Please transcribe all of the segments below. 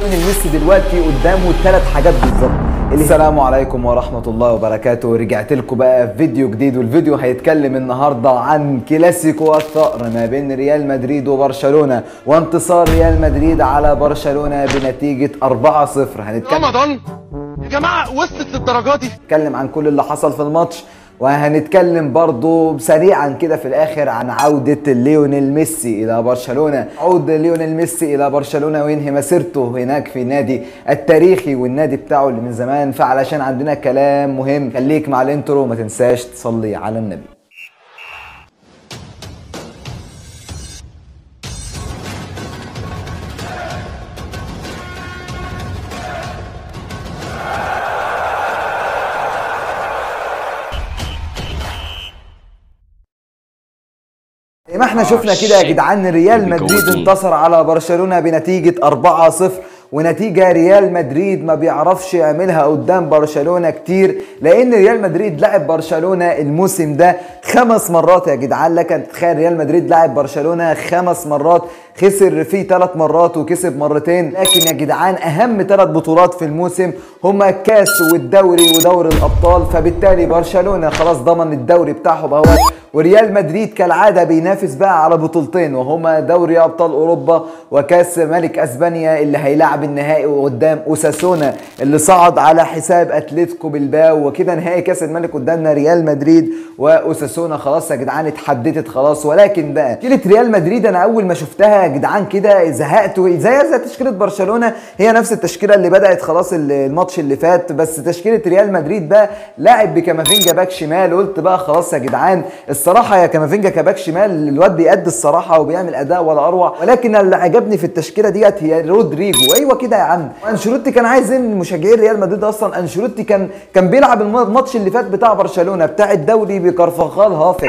ليونيل ميسي دلوقتي قدامه ثلاث حاجات بالظبط السلام عليكم ورحمة الله وبركاته رجعت لكم بقى في فيديو جديد والفيديو هيتكلم النهاردة عن كلاسيكو الثأر ما بين ريال مدريد وبرشلونة وانتصار ريال مدريد على برشلونة بنتيجة 4-0 هنتكلم رمضان يا جماعه وصلت للدرجات دي هنتكلم عن كل اللي حصل في الماتش وهنتكلم برضو سريعا كده في الاخر عن عودة ليونيل ميسي الى برشلونة عود ليونيل ميسي الى برشلونة وينهي مسيرته هناك في نادي التاريخي والنادي بتاعه اللي من زمان فعلشان عندنا كلام مهم خليك مع الانترو وما تنساش تصلي على النبي زي ما احنا شفنا كده يا جدعان ريال مدريد انتصر على برشلونة بنتيجة 4-0 ونتيجة ريال مدريد ما بيعرفش يعملها قدام برشلونة كتير لأن ريال مدريد لعب برشلونة الموسم ده خمس مرات يا جدعان لك أن تتخيل ريال مدريد لعب برشلونة خمس مرات خسر فيه ثلاث مرات وكسب مرتين لكن يا جدعان أهم ثلاث بطولات في الموسم هما الكاس والدوري ودوري الأبطال فبالتالي برشلونة خلاص ضمن الدوري بتاعه بهو وريال مدريد كالعادة بينافس بقى على بطولتين وهما دوري أبطال أوروبا وكاس ملك أسبانيا اللي هيلعب النهائي قدام أوساسونا اللي صعد على حساب أتلتيكو بالباو وكده نهائي كاس الملك قدامنا ريال مدريد وأوساسونا خلاص يا جدعان اتحددت خلاص ولكن بقى تشكيلة ريال مدريد أنا أول ما شفتها يا جدعان كده زهقت زي زي تشكيلة برشلونة هي نفس التشكيلة اللي بدأت خلاص الماتش اللي فات بس تشكيلة ريال مدريد بقى لاعب بكامافينجا باك شمال قلت بقى خلاص يا جدعان الصراحه يا كامافينجا كباك شمال الواد بيأدي الصراحه وبيعمل اداء ولا اروع ولكن اللي عجبني في التشكيله ديت هي رودريجو ايوه كده يا عم انشيلوتي كان عايز ان مشجعين ريال مدريد اصلا انشيلوتي كان كان بيلعب الماتش اللي فات بتاع برشلونه بتاع الدوري بكرفخال هافج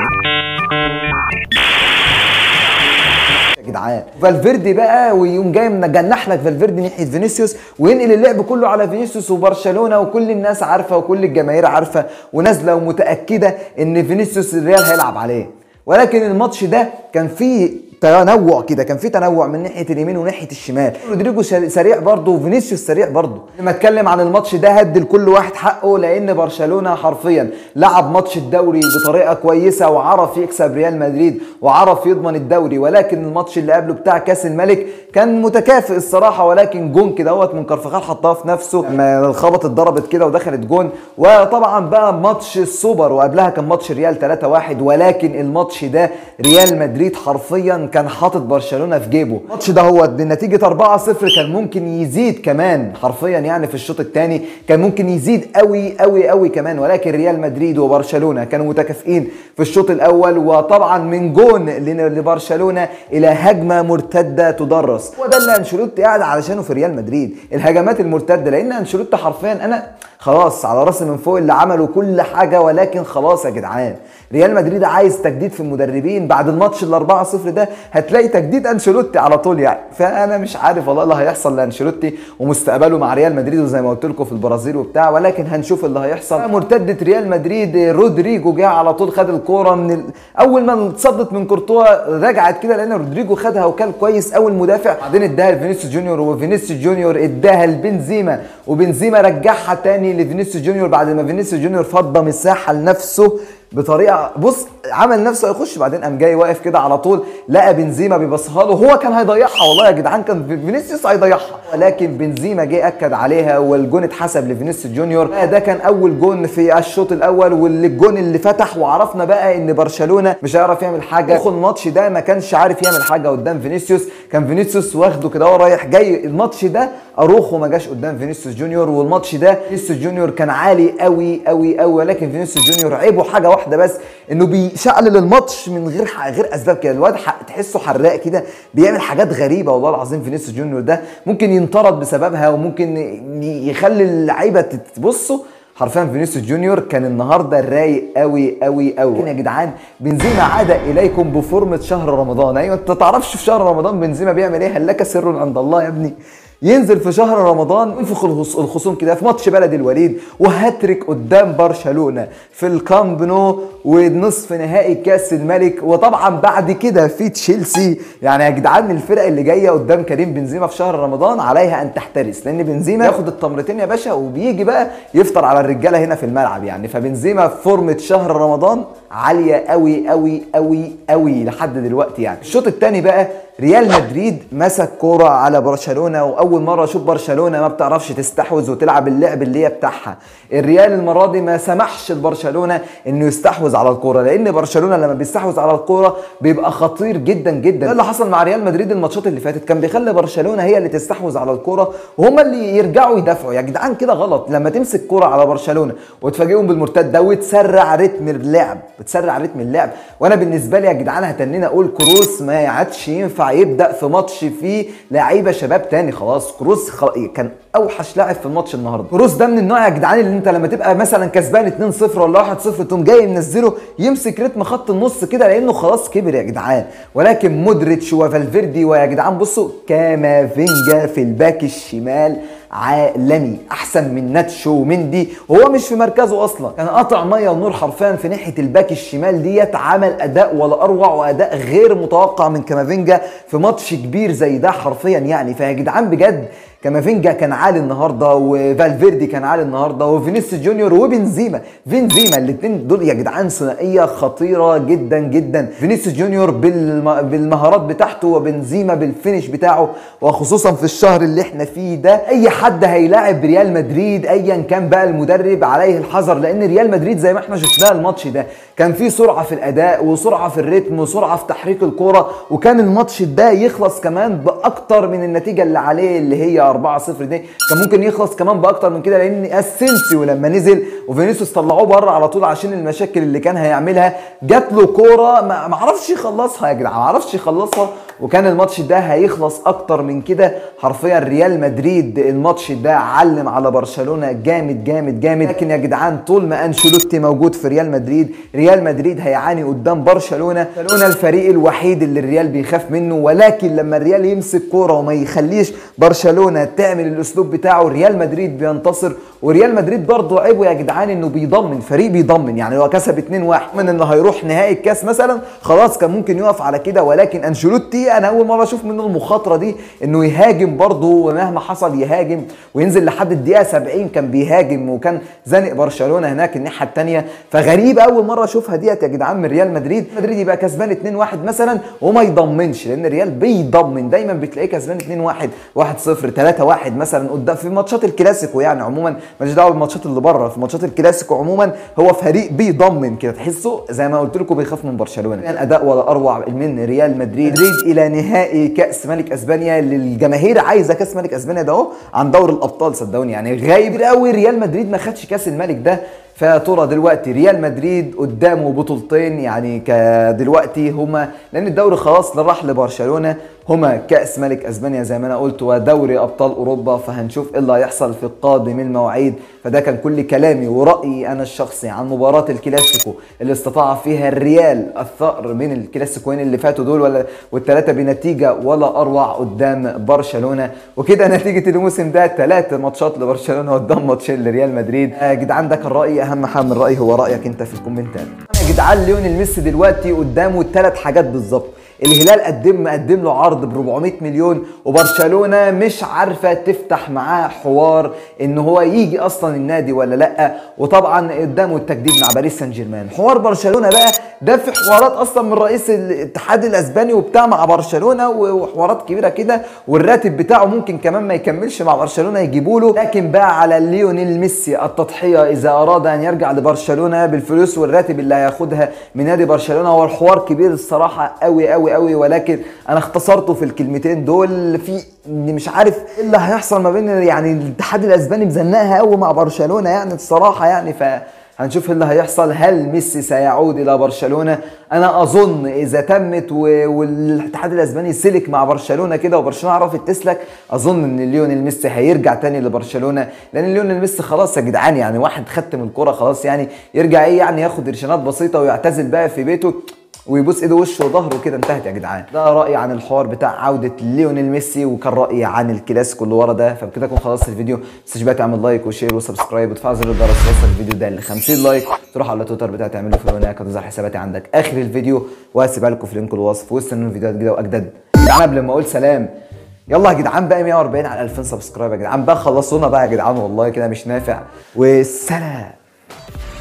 يا جدعان فالفيردي بقى ويقوم جاي مجنح لك فالفيردي ناحيه فينيسيوس وينقل اللعب كله على فينيسيوس وبرشلونه وكل الناس عارفه وكل الجماهير عارفه ونازله ومتاكده ان فينيسيوس الريال هيلعب عليه ولكن الماتش ده كان فيه تنوع كده كان في تنوع من ناحيه اليمين وناحيه الشمال رودريجو سريع برضه وفينيسيوس سريع برضه لما اتكلم عن الماتش ده هدي لكل واحد حقه لان برشلونه حرفيا لعب ماتش الدوري بطريقه كويسه وعرف يكسب ريال مدريد وعرف يضمن الدوري ولكن الماتش اللي قبله بتاع كاس الملك كان متكافئ الصراحه ولكن جون كده اهوت من كرفخال حطها في نفسه لما الخبط اتضربت كده ودخلت جون وطبعا بقى ماتش السوبر وقبلها كان ماتش ريال 3-1 ولكن الماتش ده ريال مدريد حرفيا كان حاطط برشلونه في جيبه الماتش ده هو بنتيجه 4-0 كان ممكن يزيد كمان حرفيا يعني في الشوط الثاني كان ممكن يزيد قوي قوي قوي كمان ولكن ريال مدريد وبرشلونه كانوا متكافئين في الشوط الاول وطبعا من جون لبرشلونه الى هجمه مرتده تدرس هو ده اللي انشيلوتي قاعد علشانه في ريال مدريد الهجمات المرتده لان انشيلوتي حرفيا انا خلاص على راسي من فوق اللي عملوا كل حاجه ولكن خلاص يا جدعان ريال مدريد عايز تجديد في المدربين بعد الماتش ال 4 0 ده هتلاقي تجديد انشيلوتي على طول يعني فانا مش عارف والله اللي هيحصل لانشيلوتي ومستقبله مع ريال مدريد وزي ما قلت لكم في البرازيل وبتاع ولكن هنشوف اللي هيحصل مرتده ريال مدريد رودريجو جه على طول خد الكوره من ال... اول ما اتصدت من كورتوا رجعت كده لان رودريجو خدها وكان كويس اول مدافع بعدين اداها لفينيسيوس جونيور وفينيسيوس جونيور اداها لبنزيما وبنزيما رجعها تاني لفينيسيوس جونيور بعد ما فينيسيوس جونيور فضى مساحه لنفسه بطريقه بص عمل نفسه هيخش بعدين قام جاي واقف كده على طول لقى بنزيما بيبصها له هو كان هيضيعها والله يا جدعان كان فينيسيوس هيضيعها ولكن بنزيما جه اكد عليها والجون اتحسب لفينيسيوس جونيور ده كان اول جون في الشوط الاول واللي الجون اللي فتح وعرفنا بقى ان برشلونه مش هيعرف يعمل حاجه اخو الماتش ده ما كانش عارف يعمل حاجه قدام فينيسيوس كان فينيسيوس واخده كده وهو رايح جاي الماتش ده اروخو ما جاش قدام فينيسيوس جونيور والماتش ده فينيسيوس جونيور كان عالي قوي قوي قوي ولكن فينيسيوس جونيور عيبه حاجه واحده بس انه بيشقلل الماتش من غير غير اسباب كده الواد تحسه حراق كده بيعمل حاجات غريبه والله العظيم فينيسيوس جونيور ده ممكن ينطرد بسببها وممكن يخلي اللعيبه تبصوا حرفيا فينيسيوس جونيور كان النهارده رايق قوي قوي قوي يا جدعان بنزيما عاد اليكم بفورمه شهر رمضان ايوه انت تعرفش في شهر رمضان بنزيما بيعمل ايه هل لك سر عند الله يا ابني ينزل في شهر رمضان ينفخ الخص- الخصوم كده في ماتش بلد الوليد وهاتريك قدام برشلونه في الكامب نو ونصف نهائي كاس الملك وطبعا بعد كده في تشيلسي يعني يا جدعان الفرق اللي جايه قدام كريم بنزيما في شهر رمضان عليها ان تحترس لان بنزيما ياخد التمرتين يا باشا وبيجي بقى يفطر على الرجاله هنا في الملعب يعني فبنزيما في فورمه شهر رمضان عاليه قوي قوي قوي قوي لحد دلوقتي يعني الشوط الثاني بقى ريال مدريد مسك كوره على برشلونه واول مره اشوف برشلونه ما بتعرفش تستحوذ وتلعب اللعب اللي هي بتاعها الريال المره دي ما سمحش لبرشلونه انه يستحوذ على الكوره لان برشلونه لما بيستحوذ على الكوره بيبقى خطير جدا جدا ده اللي حصل مع ريال مدريد الماتشات اللي فاتت كان بيخلي برشلونه هي اللي تستحوذ على الكوره وهم اللي يرجعوا يدافعوا يا جدعان كده غلط لما تمسك كوره على برشلونه وتفاجئهم بالمرتده وتسرع رتم اللعب بتسرع رتم اللعب وانا بالنسبه لي يا جدعان هتنيني اقول كروس ما عادش ينفع يبدا في ماتش فيه لعيبه شباب تاني خلاص كروس خل... كان اوحش لاعب في الماتش النهارده كروس ده من النوع يا جدعان اللي انت لما تبقى مثلا كسبان 2-0 ولا 1-0 تقوم جاي منزله يمسك رتم خط النص كده لانه خلاص كبر يا جدعان ولكن مودريتش وفالفيردي ويا جدعان بصوا كامافينجا في الباك الشمال عالمي احسن من ناتشو ومندي وهو مش في مركزه اصلا كان قاطع ميه ونور حرفيا في ناحيه الباك الشمال ديت عمل اداء ولا اروع واداء غير متوقع من كامافينجا في ماتش كبير زي ده حرفيا يعني فيا جدعان بجد كامافينجا كان عالي النهارده وفالفيردي كان عالي النهارده وفينيسيوس جونيور وبنزيما بنزيما الاثنين دول يا جدعان ثنائيه خطيره جدا جدا فينيسيوس جونيور بالم... بالمهارات بتاعته وبنزيما بالفينش بتاعه وخصوصا في الشهر اللي احنا فيه ده اي حد هيلاعب ريال مدريد ايا كان بقى المدرب عليه الحذر لان ريال مدريد زي ما احنا شفناه الماتش ده كان فيه سرعه في الاداء وسرعه في الريتم وسرعه في تحريك الكوره وكان الماتش ده يخلص كمان باكتر من النتيجه اللي عليه اللي هي 4-0 دي كان ممكن يخلص كمان باكتر من كده لان اسينسيو لما نزل وفينيسيوس طلعوه بره على طول عشان المشاكل اللي كان هيعملها جات له كوره ما ما عرفش يخلصها يا جدعان ما عرفش يخلصها وكان الماتش ده هيخلص اكتر من كده حرفيا ريال مدريد الماتش ده علم على برشلونه جامد جامد جامد لكن يا جدعان طول ما انشيلوتي موجود في ريال مدريد ريال مدريد هيعاني قدام برشلونه برشلونه الفريق الوحيد اللي الريال بيخاف منه ولكن لما الريال يمسك كوره وما يخليش برشلونه تعمل الاسلوب بتاعه ريال مدريد بينتصر وريال مدريد برضه عيبه يا جدعان انه بيضمن فريق بيضمن يعني هو كسب 2-1 من انه هيروح نهائي الكاس مثلا خلاص كان ممكن يقف على كده ولكن انشيلوتي انا اول مره اشوف منه المخاطره دي انه يهاجم برضه ومهما حصل يهاجم وينزل لحد الدقيقه 70 كان بيهاجم وكان زانق برشلونه هناك الناحيه الثانيه فغريب اول مره اشوفها ديت يا جدعان من ريال مدريد مدريد يبقى كسبان 2-1 مثلا وما يضمنش لان ريال بيضمن دايما بتلاقيه كسبان 2-1 1-0 3-1 مثلا قدام في ماتشات الكلاسيكو يعني عموما ماليش دعوه بالماتشات اللي بره في ماتشات الكلاسيكو عموما هو فريق بيضمن كده تحسه زي ما قلت لكم بيخاف من برشلونه كان اداء ولا اروع من ريال مدريد مدريد الى نهائي كاس ملك اسبانيا اللي الجماهير عايزه كاس ملك اسبانيا ده اهو عن دوري الابطال صدقوني يعني غايب قوي ريال مدريد ما خدش كاس الملك ده فيا ترى دلوقتي ريال مدريد قدامه بطولتين يعني كدلوقتي هما لان الدوري خلاص راح لبرشلونه هما كاس ملك اسبانيا زي ما انا قلت ودوري ابطال اوروبا فهنشوف ايه اللي هيحصل في القادم المواعيد فده كان كل كلامي ورايي انا الشخصي عن مباراه الكلاسيكو اللي استطاع فيها الريال الثأر من الكلاسيكوين اللي فاتوا دول ولا والثلاثه بنتيجه ولا اروع قدام برشلونه وكده نتيجه الموسم ده ثلاث ماتشات لبرشلونه قدام ماتشين لريال مدريد يا جدعان ده كان رايي اهم حاجه من رايي هو رايك انت في الكومنتات يا جدعان ليونيل ميسي دلوقتي قدامه ثلاث حاجات بالظبط الهلال قدم مقدم له عرض ب 400 مليون وبرشلونه مش عارفه تفتح معاه حوار ان هو يجي اصلا النادي ولا لا وطبعا قدامه التجديد مع باريس سان جيرمان حوار برشلونه بقى ده في حوارات اصلا من رئيس الاتحاد الاسباني وبتاع مع برشلونه وحوارات كبيره كده والراتب بتاعه ممكن كمان ما يكملش مع برشلونه يجيبوا له لكن بقى على ليونيل ميسي التضحيه اذا اراد ان يرجع لبرشلونه بالفلوس والراتب اللي هياخدها من نادي برشلونه هو الحوار كبير الصراحه قوي قوي قوي ولكن انا اختصرته في الكلمتين دول في مش عارف ايه اللي هيحصل ما بين يعني الاتحاد الاسباني مزنقها قوي مع برشلونه يعني الصراحه يعني ف هنشوف اللي هيحصل هل ميسي سيعود الى برشلونه انا اظن اذا تمت و... والاتحاد الاسباني سلك مع برشلونه كده وبرشلونه عرفت تسلك اظن ان ليونيل ميسي هيرجع تاني لبرشلونه لان ليونيل ميسي خلاص يا جدعان يعني واحد ختم الكوره خلاص يعني يرجع ايه يعني ياخد رشانات بسيطه ويعتزل بقى في بيته ويبوس ايده وشه وظهره كده انتهت يا جدعان ده رايي عن الحوار بتاع عوده ليونيل ميسي وكان رايي عن الكلاسيكو اللي ورا ده فبكده اكون خلصت الفيديو ما تنساش بقى تعمل لايك وشير وسبسكرايب وتفعل زر الجرس توصل الفيديو ده ل 50 لايك تروح على تويتر بتاعي تعمل له فولو هناك هتظهر حساباتي عندك اخر الفيديو وهسيبها لكم في لينك الوصف واستنوا فيديوهات جديده واجدد يا جدعان قبل ما اقول سلام يلا يا جدعان بقى 140 على 2000 سبسكرايب يا جدعان بقى خلصونا بقى يا جدعان والله كده مش نافع والسلام